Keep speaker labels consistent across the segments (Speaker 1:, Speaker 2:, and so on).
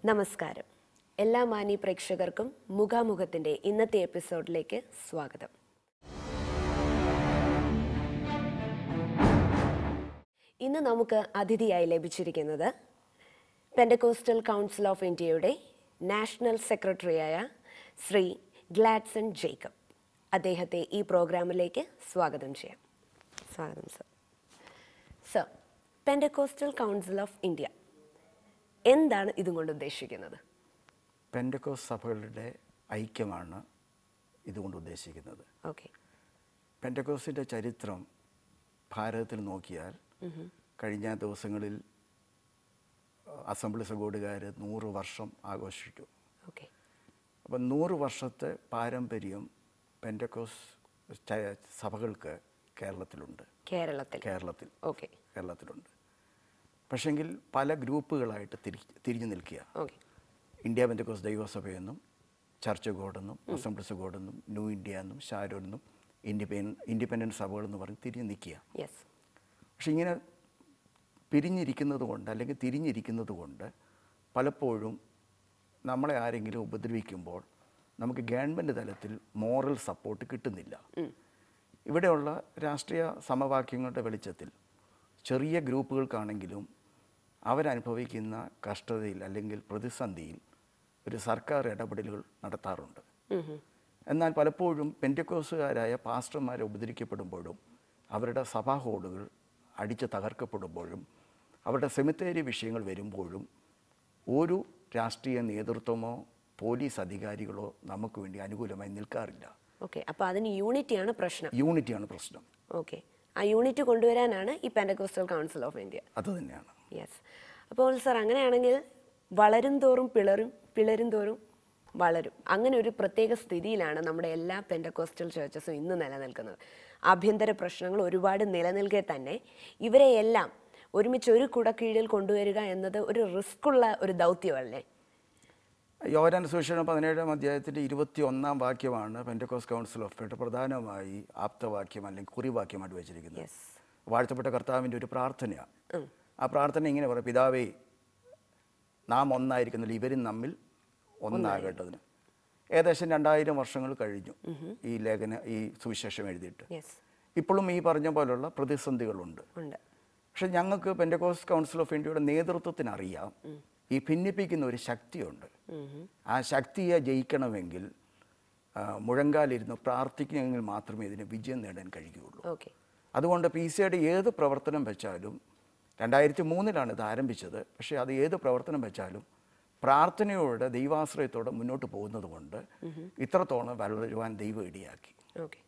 Speaker 1: നമസ്കാരം എല്ലാ മാന്യ പ്രേക്ഷകർക്കും മുഖാമുഖത്തിന്റെ ഇന്നത്തെ എപ്പിസോഡിലേക്ക് സ്വാഗതം ഇന്ന് നമുക്ക് അതിഥിയായി ലഭിച്ചിരിക്കുന്നത് പെൻഡകോസ്റ്റൽ കൗൺസിൽ ഓഫ് ഇന്ത്യയുടെ നാഷണൽ സെക്രട്ടറിയായ ശ്രീ ഗ്ലാഡ്സൺ ജേക്കബ് അദ്ദേഹത്തെ ഈ പ്രോഗ്രാമിലേക്ക് സ്വാഗതം ചെയ്യാം സ്വാഗതം sir sir Pentecostal council of India എന്താണ് ഇതും കൊണ്ട് ഉദ്ദേശിക്കുന്നത്
Speaker 2: പെൻഡക്കോസ് സഭകളുടെ ഐക്യമാണ് ഇതുകൊണ്ട് ഉദ്ദേശിക്കുന്നത്
Speaker 1: ഓക്കെ
Speaker 2: പെൻഡക്കോസിൻ്റെ ചരിത്രം ഭാരതത്തിൽ നോക്കിയാൽ കഴിഞ്ഞ ദിവസങ്ങളിൽ അഹ്, അസംബ്ലി സഗോഡുകാർ നൂറ് വർഷം ആഘോഷിച്ചു
Speaker 1: ഓക്കെ
Speaker 2: അപ്പം നൂറ് വർഷത്തെ പാരമ്പര്യം പെൻഡക്കോസ് ച- സഭകൾക്ക് കേരളത്തിലുണ്ട്
Speaker 1: കേരളത്തിൽ
Speaker 2: കേരളത്തിൽ
Speaker 1: ഓക്കെ
Speaker 2: കേരളത്തിലുണ്ട് പക്ഷെങ്കിൽ പല ഗ്രൂപ്പുകളായിട്ട് തിരി തിരിഞ്ഞു നിൽക്കുക
Speaker 1: ഓക്കെ
Speaker 2: ഇന്ത്യ ബന്ധക്കോസ് ദൈവസഭയെന്നും ചർച്ച് ഗോഡെന്നും അസംബ്ലിസ് ഗോഡെന്നും ന്യൂ ഇന്ത്യ എന്നും ഷാരോ എന്നും ഇൻഡിപെൻഡൻ ഇൻഡിപെൻഡൻറ്റ് സഭകളെന്ന് പറഞ്ഞ് തിരിഞ്ഞ് നിൽക്കുക
Speaker 1: യെസ്
Speaker 2: പക്ഷെ ഇങ്ങനെ പിരിഞ്ഞിരിക്കുന്നത് കൊണ്ട് അല്ലെങ്കിൽ തിരിഞ്ഞിരിക്കുന്നത് കൊണ്ട് പലപ്പോഴും നമ്മളെ ആരെങ്കിലും ഉപദ്രവിക്കുമ്പോൾ നമുക്ക് ഗവൺമെൻറ് തലത്തിൽ മോറൽ സപ്പോർട്ട് കിട്ടുന്നില്ല ഇവിടെയുള്ള രാഷ്ട്രീയ സമവാക്യങ്ങളുടെ വെളിച്ചത്തിൽ ചെറിയ ഗ്രൂപ്പുകൾക്കാണെങ്കിലും അവരനുഭവിക്കുന്ന കഷ്ടതയിൽ അല്ലെങ്കിൽ പ്രതിസന്ധിയിൽ ഒരു സർക്കാർ ഇടപെടലുകൾ നടത്താറുണ്ട് എന്നാൽ പലപ്പോഴും പെൻറ്റക്കോസുകാരായ പാസ്റ്റർമാരെ ഉപദ്രവിക്കപ്പെടുമ്പോഴും അവരുടെ സഭാ ഹോളുകൾ അടിച്ച് തകർക്കപ്പെടുമ്പോഴും അവരുടെ സെമിത്തേരി വിഷയങ്ങൾ വരുമ്പോഴും ഒരു രാഷ്ട്രീയ നേതൃത്വമോ പോലീസ് അധികാരികളോ നമുക്ക് വേണ്ടി അനുകൂലമായി നിൽക്കാറില്ല
Speaker 1: ഓക്കെ അപ്പോൾ അതിന് യൂണിറ്റിയാണ് പ്രശ്നം
Speaker 2: യൂണിറ്റിയാണ് പ്രശ്നം
Speaker 1: ഓക്കെ ആ യൂണിറ്റ് കൊണ്ടുവരാനാണ് ഈ പെൻഡകോസ്റ്റൽ കൗൺസിൽ ഓഫ് ഇന്ത്യ
Speaker 2: അതുതന്നെയാണ്
Speaker 1: യെസ് അപ്പോൾ സർ അങ്ങനെയാണെങ്കിൽ വളരും തോറും പിളരും പിളരും തോറും വളരും അങ്ങനെ ഒരു പ്രത്യേക സ്ഥിതിയിലാണ് നമ്മുടെ എല്ലാ പെൻഡകോസ്റ്റൽ ചേർച്ചസും ഇന്ന് നിലനിൽക്കുന്നത് ആഭ്യന്തര പ്രശ്നങ്ങൾ ഒരുപാട് നിലനിൽക്കെ തന്നെ ഇവരെ എല്ലാം ഒരുമിച്ച് ഒരു കുടക്കീഴിൽ കൊണ്ടുവരിക എന്നത് ഒരു റിസ്ക് ഉള്ള ഒരു ദൗത്യമല്ലേ
Speaker 2: യോവരാൻ സുവിശേഷം പതിനേഴാം അധ്യായത്തിൻ്റെ ഇരുപത്തി ഒന്നാം വാക്യമാണ് പെൻറ്റക്കോസ് കൗൺസിൽ ഓഫ് ഫെഡ് പ്രധാനമായി ആപ്തവാക്യം അല്ലെങ്കിൽ കുറിവാക്യമായിട്ട് വെച്ചിരിക്കുന്നത്
Speaker 1: യെസ്
Speaker 2: വാഴ്ത്തപ്പെട്ട കർത്താവിൻ്റെ ഒരു പ്രാർത്ഥനയാണ് ആ പ്രാർത്ഥന ഇങ്ങനെ പറയും പിതാവേ നാം ഒന്നായിരിക്കുന്നില്ല ഇവരും നമ്മിൽ ഒന്നാകേണ്ടതിന് ഏകദേശം രണ്ടായിരം വർഷങ്ങൾ കഴിഞ്ഞു ഈ ലേഖന ഈ സുവിശേഷം എഴുതിയിട്ട്
Speaker 1: യെസ്
Speaker 2: ഇപ്പോഴും ഈ പറഞ്ഞ പോലുള്ള പ്രതിസന്ധികളുണ്ട്
Speaker 1: ഉണ്ട്
Speaker 2: പക്ഷെ ഞങ്ങൾക്ക് പെൻഡകോസ് കൗൺസിൽ ഓഫ് ഇന്ത്യയുടെ നേതൃത്വത്തിന് അറിയാം ഈ ഭിന്നിപ്പിക്കുന്ന ഒരു ശക്തിയുണ്ട് ആ ശക്തിയെ ജയിക്കണമെങ്കിൽ ആ, മുഴങ്കാലിരുന്ന് പ്രാർത്ഥിക്കണമെങ്കിൽ മാത്രമേ ഇതിന് വിജയം നേടാൻ കഴിയുകയുള്ളൂ
Speaker 1: ഓക്കെ
Speaker 2: അതുകൊണ്ട് പി സിയുടെ ഏത് പ്രവർത്തനം വെച്ചാലും രണ്ടായിരത്തി മൂന്നിലാണ് ഇത് ആരംഭിച്ചത് പക്ഷേ അത് ഏത് പ്രവർത്തനം വെച്ചാലും പ്രാർത്ഥനയോടെ ദൈവാശ്രയത്തോടെ മുന്നോട്ട് പോകുന്നത് കൊണ്ട് ഇത്രത്തോളം വളരുവാൻ ദൈവം ഇടിയാക്കി
Speaker 1: ഓക്കെ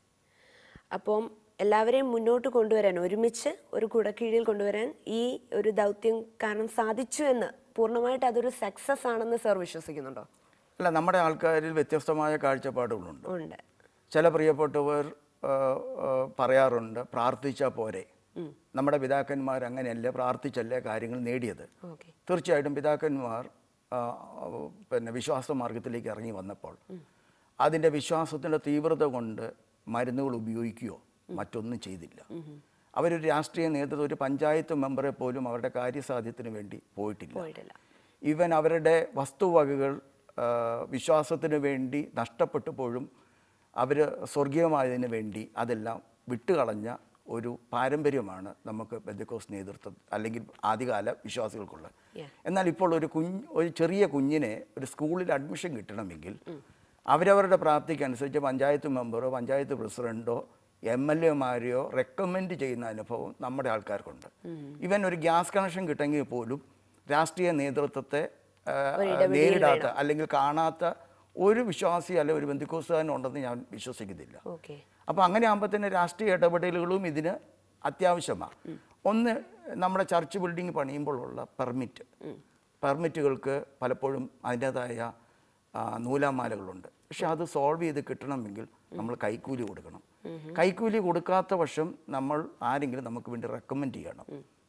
Speaker 1: അപ്പം എല്ലാവരെയും മുന്നോട്ട് കൊണ്ടുവരാൻ ഒരുമിച്ച് ഒരു കുടക്കീഴിൽ കൊണ്ടുവരാൻ ഈ ഒരു ദൗത്യം കാരണം സാധിച്ചു എന്ന് പൂർണ്ണമായിട്ട് അതൊരു സക്സസ് ആണെന്ന് സർ വിശ്വസിക്കുന്നുണ്ടോ
Speaker 2: അല്ല നമ്മുടെ ആൾക്കാരിൽ വ്യത്യസ്തമായ കാഴ്ചപ്പാടുകളുണ്ട്
Speaker 1: ഉണ്ട്
Speaker 2: ചില പ്രിയപ്പെട്ടവർ ആ, ആ, പറയാറുണ്ട് പ്രാർത്ഥിച്ചാൽ പോരെ നമ്മുടെ പിതാക്കന്മാർ അങ്ങനെയല്ല പ്രാർത്ഥിച്ചല്ലേ കാര്യങ്ങൾ നേടിയത്
Speaker 1: ഓക്കെ
Speaker 2: തീർച്ചയായിട്ടും പിതാക്കന്മാർ ആ, പിന്നെ വിശ്വാസ മാർഗത്തിലേക്ക് ഇറങ്ങി വന്നപ്പോൾ അതിൻ്റെ വിശ്വാസത്തിൻ്റെ തീവ്രത കൊണ്ട് മരുന്നുകൾ ഉപയോഗിക്കുകയോ മറ്റൊന്നും ചെയ്തില്ല അവരൊരു രാഷ്ട്രീയ നേതൃത്വം ഒരു പഞ്ചായത്ത് മെമ്പറെ പോലും അവരുടെ കാര്യസാധ്യത്തിന് വേണ്ടി പോയിട്ടില്ല
Speaker 1: പോയിട്ടില്ല
Speaker 2: ഈവൻ അവരുടെ വസ്തുവകകൾ ആ, വിശ്വാസത്തിന് വേണ്ടി നഷ്ടപ്പെട്ടപ്പോഴും അവർ സ്വർഗീയമായതിനു വേണ്ടി അതെല്ലാം വിട്ടുകളഞ്ഞ ഒരു പാരമ്പര്യമാണ് നമുക്ക് ബന്ധക്കോസ് നേതൃത്വം അല്ലെങ്കിൽ ആദ്യകാല വിശ്വാസികൾക്കുള്ളത്
Speaker 1: Yeah.
Speaker 2: എന്നാൽ ഇപ്പോൾ ഒരു കുഞ്ഞ് ഒരു ചെറിയ കുഞ്ഞിനെ ഒരു സ്കൂളിൽ അഡ്മിഷൻ കിട്ടണമെങ്കിൽ അവരവരുടെ പ്രാപ്തിക്കനുസരിച്ച് പഞ്ചായത്ത് മെമ്പറോ പഞ്ചായത്ത് പ്രസിഡൻറ്റോ എം എൽ എമാരെയോ റെക്കമെൻഡ് ചെയ്യുന്ന അനുഭവം നമ്മുടെ ആൾക്കാർക്കുണ്ട് ഇവൻ ഒരു ഗ്യാസ് കണക്ഷൻ കിട്ടെങ്കിൽ പോലും രാഷ്ട്രീയ നേതൃത്വത്തെ ആ, നേരിടാത്ത അല്ലെങ്കിൽ കാണാത്ത ഒരു വിശ്വാസി അല്ലെ ഒരു ബന്ധുക്കോസുകാരൻ ഉണ്ടെന്ന് ഞാൻ വിശ്വസിക്കുന്നില്ല
Speaker 1: ഓക്കെ
Speaker 2: അപ്പോൾ അങ്ങനെ ആകുമ്പോൾ തന്നെ രാഷ്ട്രീയ ഇടപെടലുകളും ഇതിന് അത്യാവശ്യമാണ് ഒന്ന് നമ്മുടെ ചർച്ച് ബിൽഡിംഗ് പണിയുമ്പോഴുള്ള പെർമിറ്റ് പെർമിറ്റുകൾക്ക് പലപ്പോഴും അതിൻ്റേതായ ആ, നൂലാമാലകളുണ്ട് പക്ഷെ അത് സോൾവ് ചെയ്ത് കിട്ടണമെങ്കിൽ നമ്മൾ കൈക്കൂലി കൊടുക്കണം കൈക്കൂലി കൊടുക്കാത്ത പക്ഷം നമ്മൾ ആരെങ്കിലും നമുക്ക് വേണ്ടി റെക്കമെൻഡ് ചെയ്യണം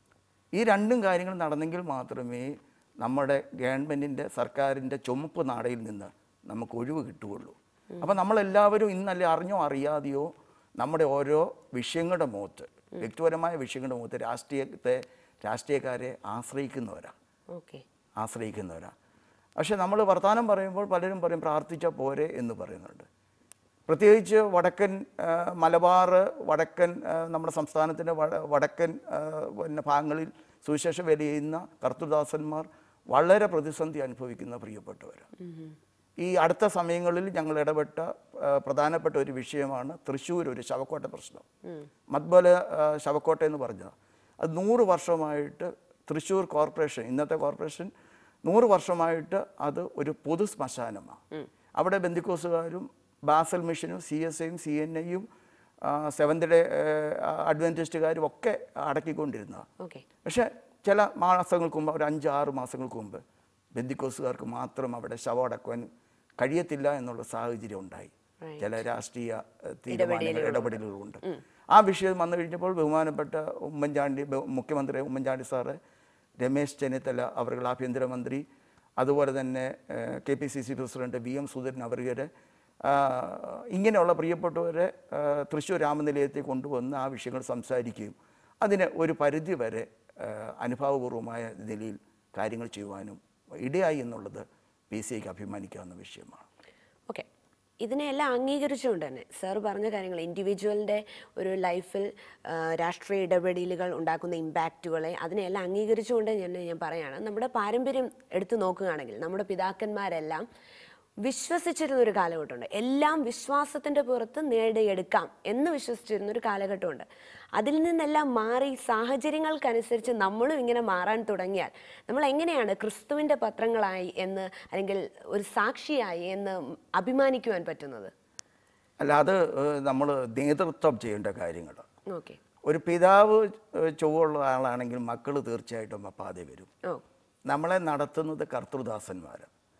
Speaker 2: ഈ രണ്ടും കാര്യങ്ങൾ നടന്നെങ്കിൽ മാത്രമേ നമ്മുടെ ഗവൺമെൻറ്റിൻ്റെ സർക്കാരിൻ്റെ ചുമപ്പ് നാടയിൽ നിന്ന് നമുക്ക് ഒഴിവ് കിട്ടുകയുള്ളൂ അപ്പോൾ നമ്മളെല്ലാവരും ഇന്നല്ലേ അറിഞ്ഞോ അറിയാതെയോ നമ്മുടെ ഓരോ വിഷയങ്ങളുടെ മുഖത്ത് വ്യക്തിപരമായ വിഷയങ്ങളുടെ മുഖത്ത് രാഷ്ട്രീയത്തെ രാഷ്ട്രീയക്കാരെ ആശ്രയിക്കുന്നവരാണ്
Speaker 1: ഓക്കെ
Speaker 2: ആശ്രയിക്കുന്നവരാണ് പക്ഷെ നമ്മൾ വർത്തമാനം പറയുമ്പോൾ പലരും പറയും പ്രാർത്ഥിച്ചാൽ പോരെ എന്ന് പറയുന്നുണ്ട് പ്രത്യേകിച്ച് വടക്കൻ ആ, മലബാർ വടക്കൻ ആ, നമ്മുടെ സംസ്ഥാനത്തിൻ്റെ വട വടക്കൻ ആ, പിന്നെ ഭാഗങ്ങളിൽ സുവിശേഷം വേല ചെയ്യുന്ന കർത്തൃദാസന്മാർ വളരെ പ്രതിസന്ധി അനുഭവിക്കുന്ന പ്രിയപ്പെട്ടവരാണ് ഈ അടുത്ത സമയങ്ങളിൽ ഞങ്ങൾ ഇടപെട്ട ആ, പ്രധാനപ്പെട്ട ഒരു വിഷയമാണ് തൃശ്ശൂർ ഒരു ശവക്കോട്ട പ്രശ്നം മദ്ബല ആ, ശവക്കോട്ട എന്ന് പറഞ്ഞത് അത് നൂറ് വർഷമായിട്ട് തൃശ്ശൂർ കോർപ്പറേഷൻ ഇന്നത്തെ കോർപ്പറേഷൻ നൂറ് വർഷമായിട്ട് അത് ഒരു പൊതു ശ്മശാനമാണ് അവിടെ ബന്ധുക്കോസുകാരും ബാസൽ മിഷനും സി എസ് ഐയും സി എൻ ഐയും സെവന്ത് ഡേ അഡ്വൻറ്റിസ്റ്റുകാരും ഒക്കെ അടക്കിക്കൊണ്ടിരുന്നതാണ്
Speaker 1: ഓക്കെ
Speaker 2: പക്ഷേ ചില മാസങ്ങൾക്ക് മുമ്പ് ഒരു അഞ്ച് ആറ് മാസങ്ങൾക്ക് മുമ്പ് ബന്ദിക്കോസുകാർക്ക് മാത്രം അവിടെ ശവം അടക്കുവാൻ കഴിയത്തില്ല എന്നുള്ള സാഹചര്യം ഉണ്ടായി
Speaker 1: Right.
Speaker 2: ചില രാഷ്ട്രീയ ഏഹ്, തീരുമാനങ്ങൾ ഇടപെടലുകളുണ്ട് ആ വിഷയം വന്നു കഴിഞ്ഞപ്പോൾ ബഹുമാനപ്പെട്ട ഉമ്മൻചാണ്ടി ബഹു- മുഖ്യമന്ത്രി ഉമ്മൻചാണ്ടി സാറ് രമേശ് ചെന്നിത്തല അവർ ആഭ്യന്തരമന്ത്രി അതുപോലെ തന്നെ K P C C president V M Sudheeran അവരുടെ ഇങ്ങനെയുള്ള പ്രിയപ്പെട്ടവരെ ആ, തൃശ്ശൂർ രാമനിലയത്തിൽ കൊണ്ടുവന്ന് ആ വിഷയങ്ങൾ സംസാരിക്കുകയും അതിന് ഒരു പരിധി വരെ ആ, അനുഭാവപൂർവമായ നിലയിൽ കാര്യങ്ങൾ ചെയ്യുവാനും ഇടയായി എന്നുള്ളത് പി സി ഐക്ക് അഭിമാനിക്കാവുന്ന വിഷയമാണ്
Speaker 1: ഓക്കെ ഇതിനെല്ലാം അംഗീകരിച്ചുകൊണ്ട് തന്നെ സാർ പറഞ്ഞ കാര്യങ്ങൾ ഇൻഡിവിജ്വലിൻ്റെ ഒരു ലൈഫിൽ ആ, രാഷ്ട്രീയ ഇടപെടലുകൾ ഉണ്ടാക്കുന്ന ഇമ്പാക്റ്റുകളെ അതിനെല്ലാം അംഗീകരിച്ചുകൊണ്ട് ഞാൻ ഞാൻ പറയാണ് നമ്മുടെ പാരമ്പര്യം എടുത്തു നോക്കുകയാണെങ്കിൽ നമ്മുടെ പിതാക്കന്മാരെല്ലാം വിശ്വസിച്ചിരുന്ന ഒരു കാലഘട്ടമുണ്ട് എല്ലാം വിശ്വാസത്തിൻ്റെ പുറത്ത് നേടിയെടുക്കാം എന്ന് വിശ്വസിച്ചിരുന്ന ഒരു കാലഘട്ടമുണ്ട് അതിൽ നിന്നെല്ലാം മാറി സാഹചര്യങ്ങൾക്കനുസരിച്ച് നമ്മളും ഇങ്ങനെ മാറാൻ തുടങ്ങിയാൽ നമ്മൾ എങ്ങനെയാണ് ക്രിസ്തുവിൻ്റെ പത്രങ്ങളായി എന്ന് അല്ലെങ്കിൽ ഒരു സാക്ഷിയായി എന്ന് അഭിമാനിക്കുവാൻ പറ്റുന്നത്
Speaker 2: അല്ല അത് നമ്മൾ നേതൃത്വം ചെയ്യേണ്ട കാര്യങ്ങൾ
Speaker 1: ഓക്കെ
Speaker 2: ഒരു പിതാവ് ഏഹ്, ചൊവ്വുള്ള ആളാണെങ്കിൽ മക്കൾ തീർച്ചയായിട്ടും അപ്പാതെ വരും
Speaker 1: ഓ
Speaker 2: നമ്മളെ നടത്തുന്നത് കർത്തൃദാസന്മാർ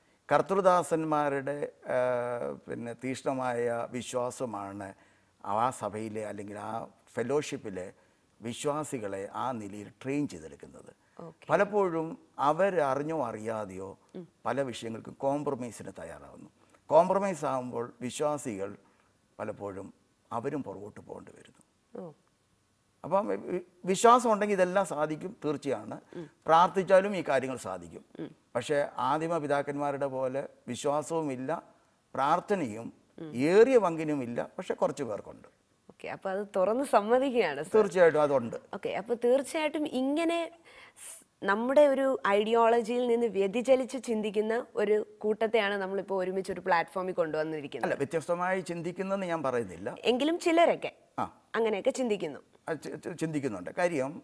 Speaker 2: കർത്തൃദാസന്മാരുടെ ആ, പിന്നെ തീക്ഷ്ണമായ വിശ്വാസമാണ് ആ സഭയിലെ അല്ലെങ്കിൽ ആ ഫെലോഷിപ്പിലെ വിശ്വാസികളെ ആ നിലയിൽ ട്രെയിൻ ചെയ്തെടുക്കുന്നത് പലപ്പോഴും അവരറിഞ്ഞോ അറിയാതെയോ പല വിഷയങ്ങൾക്കും കോംപ്രമൈസിന് തയ്യാറാവുന്നു കോംപ്രമൈസ് ആകുമ്പോൾ വിശ്വാസികൾ പലപ്പോഴും അവരും പുറകോട്ട് പോകേണ്ടി വരുന്നു
Speaker 1: ഓ
Speaker 2: അപ്പം വി- വിശ്വാസം ഉണ്ടെങ്കിൽ ഇതെല്ലാം സാധിക്കും തീർച്ചയാണ് പ്രാർത്ഥിച്ചാലും ഈ കാര്യങ്ങൾ സാധിക്കും പക്ഷേ ആദിമ പിതാക്കന്മാരുടെ പോലെ വിശ്വാസവുമില്ല പ്രാർത്ഥനയും ഏറിയ പങ്കിനുമില്ല പക്ഷെ കുറച്ച് പേർക്കുണ്ട്
Speaker 1: ഓക്കെ അപ്പോൾ അത് തുറന്ന് സമ്മതിക്കുകയാണ് സർ
Speaker 2: തീർച്ചയായിട്ടും അതുണ്ട്
Speaker 1: ഓക്കെ അപ്പോൾ തീർച്ചയായിട്ടും ഇങ്ങനെ സ് നമ്മുടെ ഒരു ഐഡിയോളജിയിൽ നിന്ന് വ്യതിചലിച്ച് ചിന്തിക്കുന്ന ഒരു കൂട്ടത്തെയാണ് നമ്മളിപ്പോൾ ഒരുമിച്ച് ഒരു പ്ലാറ്റ്ഫോമിൽ കൊണ്ടുവന്നിരിക്കുന്നത്
Speaker 2: അല്ല വ്യത്യസ്തമായി ചിന്തിക്കുന്നെന്ന് ഞാൻ പറയുന്നില്ല
Speaker 1: എങ്കിലും ചിലരൊക്കെ
Speaker 2: ആ.
Speaker 1: അങ്ങനെയൊക്കെ ചിന്തിക്കുന്നു
Speaker 2: അത് ചി- ചി- ചിന്തിക്കുന്നുണ്ട് കാര്യം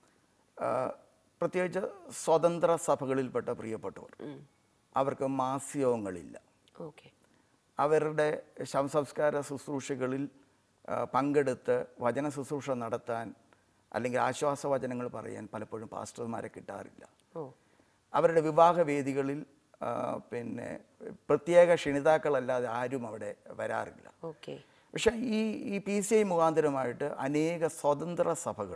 Speaker 2: ആ, പ്രത്യേകിച്ച് സ്വതന്ത്ര സഭകളിൽപ്പെട്ട പ്രിയപ്പെട്ടവർ അവർക്ക് മാസ്യവങ്ങളില്ല
Speaker 1: ഓക്കെ
Speaker 2: അവരുടെ ശവസംസ്കാര ശുശ്രൂഷകളിൽ ആ, പങ്കെടുത്ത് വചന ശുശ്രൂഷ നടത്താൻ അല്ലെങ്കിൽ ആശ്വാസവചനങ്ങൾ പറയാൻ പലപ്പോഴും പാസ്റ്റർമാരെ കിട്ടാറില്ല
Speaker 1: ഓ
Speaker 2: അവരുടെ വിവാഹ വേദികളിൽ ആ, പിന്നെ പ്രത്യേക ക്ഷണിതാക്കളല്ലാതെ ആരും അവിടെ വരാറില്ല
Speaker 1: ഓക്കെ
Speaker 2: പക്ഷേ ഈ ഈ പി സി ഐ മുഖാന്തരമായിട്ട് അനേക സ്വതന്ത്ര സഭകൾ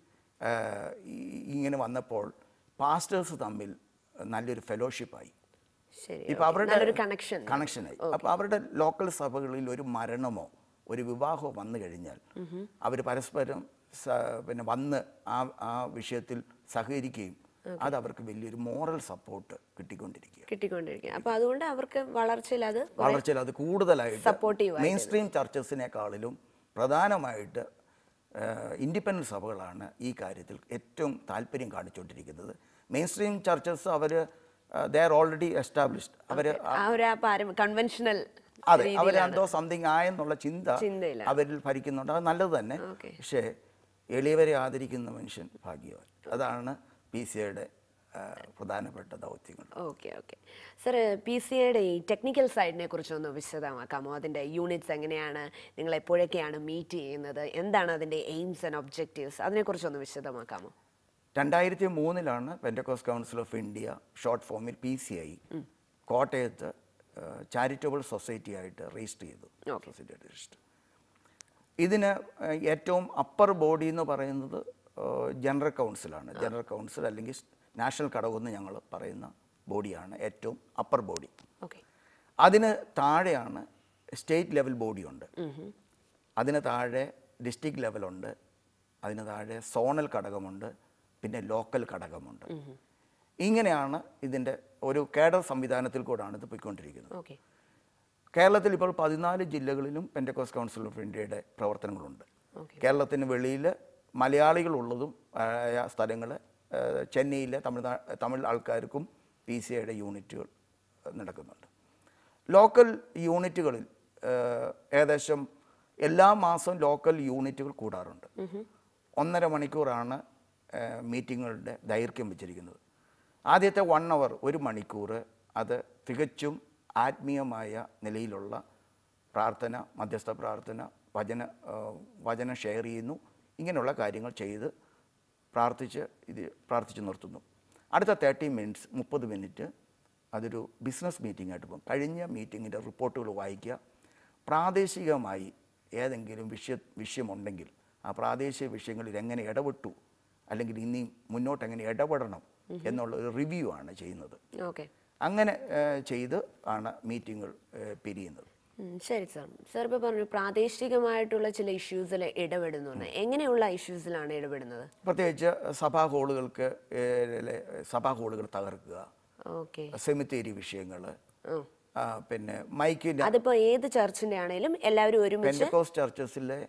Speaker 2: ഇങ്ങനെ വന്നപ്പോൾ പാസ്റ്റേഴ്സ് തമ്മിൽ നല്ലൊരു ഫെലോഷിപ്പായി
Speaker 1: ശരി
Speaker 2: ഇപ്പൊ
Speaker 1: okay.
Speaker 2: അവരുടെ
Speaker 1: നല്ലൊരു കണക്ഷൻ
Speaker 2: കണക്ഷനായി അപ്പോൾ അവരുടെ ലോക്കൽ സഭകളിൽ ഒരു മരണമോ ഒരു വിവാഹമോ വന്നു കഴിഞ്ഞാൽ അവർ പരസ്പരം സ- പിന്നെ വന്ന് ആ ആ വിഷയത്തിൽ സഹകരിക്കുകയും അത് അവർക്ക് വലിയൊരു മോറൽ സപ്പോർട്ട് കിട്ടിക്കൊണ്ടിരിക്കുക
Speaker 1: കിട്ടിക്കൊണ്ടിരിക്കുക അപ്പോൾ അതുകൊണ്ട് അവർക്ക് വളർച്ചയിൽ അത്
Speaker 2: വളർച്ചയിൽ അത് കൂടുതലായിട്ട്
Speaker 1: Supportive ആയിട്ട്
Speaker 2: മെയിൻ സ്ട്രീം ചർച്ചസിനേക്കാളിലും പ്രധാനമായിട്ട് ഇൻഡിപെൻഡൻറ്റ് സഭകളാണ് ഈ കാര്യത്തിൽ ഏറ്റവും താല്പര്യം കാണിച്ചുകൊണ്ടിരിക്കുന്നത് മെയിൻ സ്ട്രീം ചർച്ചസ് അവർ ദേ ആർ ഓൾറെഡി എസ്റ്റാബ്ലിഷ്ഡ് അവർ
Speaker 1: ആ ഒരു ആ പാരം കൺവെൻഷണൽ
Speaker 2: അതെ അവരെന്തോ സംതിങ് ആയെന്നുള്ള ചിന്ത
Speaker 1: ചിന്തയില്ല.
Speaker 2: അവരിൽ ഭരിക്കുന്നുണ്ട് അത് നല്ലത് തന്നെ
Speaker 1: Okay.
Speaker 2: പക്ഷേ എളിയവരെ ആദരിക്കുന്ന മനുഷ്യൻ ഭാഗ്യവാൻ അതാണ് പി സി ഐയുടെ പ്രധാനപ്പെട്ട ദൗത്യങ്ങൾ
Speaker 1: okay okay sir P C എയുടെ ഈ ടെക്നിക്കൽ സൈഡിനെ കുറിച്ചൊന്ന് വിശദമാക്കാമോ അതിൻ്റെ യൂണിറ്റ്സ് എങ്ങനെയാണ് നിങ്ങൾ എപ്പോഴൊക്കെയാണ് മീറ്റ് ചെയ്യുന്നത് എന്താണ് അതിൻ്റെ എയിംസ് ആൻഡ് ഒബ്ജക്റ്റീവ്സ് അതിനെക്കുറിച്ചൊന്ന് വിശദമാക്കാമോ
Speaker 2: രണ്ടായിരത്തി മൂന്നിലാണ് Pentecost council of India short ഫോമിൽ പി സി ഐ കോട്ടയത്ത് ചാരിറ്റബിൾ സൊസൈറ്റി ആയിട്ട് രജിസ്റ്റർ ചെയ്തു
Speaker 1: Okay.
Speaker 2: സൊസൈറ്റി ആയിട്ട് രജിസ്റ്റർ ഇതിന് ഏഹ്, ഏറ്റവും അപ്പർ ബോഡി എന്ന് പറയുന്നത് ഏഹ്, ജനറൽ കൗൺസിലാണ് ജനറൽ കൗൺസിൽ അല്ലെങ്കിൽ നാഷണൽ ഘടകം എന്ന് ഞങ്ങൾ പറയുന്ന ബോഡിയാണ് ഏറ്റവും അപ്പർ ബോഡി
Speaker 1: ഓക്കെ
Speaker 2: അതിന് താഴെയാണ് സ്റ്റേറ്റ് ലെവൽ ബോഡിയുണ്ട് അതിന് താഴെ ഡിസ്ട്രിക്ട് ലെവലുണ്ട് അതിന് താഴെ സോണൽ ഘടകമുണ്ട് പിന്നെ ലോക്കൽ ഘടകമുണ്ട് ഇങ്ങനെയാണ് ഇതിൻ്റെ ഒരു കേഡർ സംവിധാനത്തിൽ കൂടാണ് ഇത് പോയിക്കൊണ്ടിരിക്കുന്നത്
Speaker 1: ഓക്കെ
Speaker 2: കേരളത്തിൽ ഇപ്പോൾ പതിനാല് ജില്ലകളിലും പെൻറ്റക്കോസ് കൗൺസിൽ ഓഫ് ഇന്ത്യയുടെ പ്രവർത്തനങ്ങളുണ്ട്
Speaker 1: ഓക്കെ
Speaker 2: കേരളത്തിന് വെളിയിൽ മലയാളികളുള്ളതും ആയ സ്ഥലങ്ങൾ ചെന്നൈയിലെ തമിഴ്നാ തമിഴ് ആൾക്കാർക്കും പി സി ഐയുടെ യൂണിറ്റുകൾ നടക്കുന്നുണ്ട് ലോക്കൽ യൂണിറ്റുകളിൽ ഏഹ്, ഏകദേശം എല്ലാ മാസവും ലോക്കൽ യൂണിറ്റുകൾ കൂടാറുണ്ട് ഒന്നര മണിക്കൂറാണ് ഏഹ്, മീറ്റിങ്ങുകളുടെ ദൈർഘ്യം വെച്ചിരിക്കുന്നത് ആദ്യത്തെ വൺ അവർ ഒരു മണിക്കൂർ അത് തികച്ചും ആത്മീയമായ നിലയിലുള്ള പ്രാർത്ഥന മധ്യസ്ഥ പ്രാർത്ഥന വചന ആ, വചനം ഷെയർ ചെയ്യുന്നു ഇങ്ങനെയുള്ള കാര്യങ്ങൾ ചെയ്ത് പ്രാർത്ഥിച്ച് ഇത് പ്രാർത്ഥിച്ച് നിർത്തുന്നു അടുത്ത തേർട്ടി മിനിറ്റ്സ് മുപ്പത് മിനിറ്റ് അതൊരു ബിസിനസ് മീറ്റിംഗ് ആയിട്ട് പോകും കഴിഞ്ഞ മീറ്റിങ്ങിൻ്റെ റിപ്പോർട്ടുകൾ വായിക്കുക പ്രാദേശികമായി ഏതെങ്കിലും വിഷയ വിഷയമുണ്ടെങ്കിൽ ആ പ്രാദേശിക വിഷയങ്ങളിൽ എങ്ങനെ ഇടപെട്ടു അല്ലെങ്കിൽ ഇനി മുന്നോട്ട് എങ്ങനെ ഇടപെടണം എന്നുള്ള ഒരു റിവ്യൂ ആണ് ചെയ്യുന്നത്
Speaker 1: ഓക്കെ
Speaker 2: അങ്ങനെ ഏഹ്, ചെയ്ത് ആണ് മീറ്റിങ്ങുകൾ ഏഹ്, പിരിയുന്നത്
Speaker 1: ഉം, ശരി സാർ സാർ ഇപ്പോൾ പറഞ്ഞു പ്രാദേശികമായിട്ടുള്ള ചില ഇഷ്യൂസിൽ ഇടപെടുന്നുണ്ട് എങ്ങനെയുള്ള ഇഷ്യൂസിലാണ് ഇടപെടുന്നത്
Speaker 2: പ്രത്യേകിച്ച് സഭാ ഹോളുകൾക്ക് ഏഹ്, ലെ- സഭാ ഹോളുകൾ തകർക്കുക
Speaker 1: ഓക്കെ
Speaker 2: സെമിത്തേരി വിഷയങ്ങൾ
Speaker 1: ആ
Speaker 2: പിന്നെ മൈക്കിൻ്റെ
Speaker 1: അതിപ്പോ ഏത് ചർച്ചിന്റെ ആണേലും എല്ലാവരും ഒരുമിച്ച്
Speaker 2: പെൻഡക്കോസ് ചർച്ചസിലെ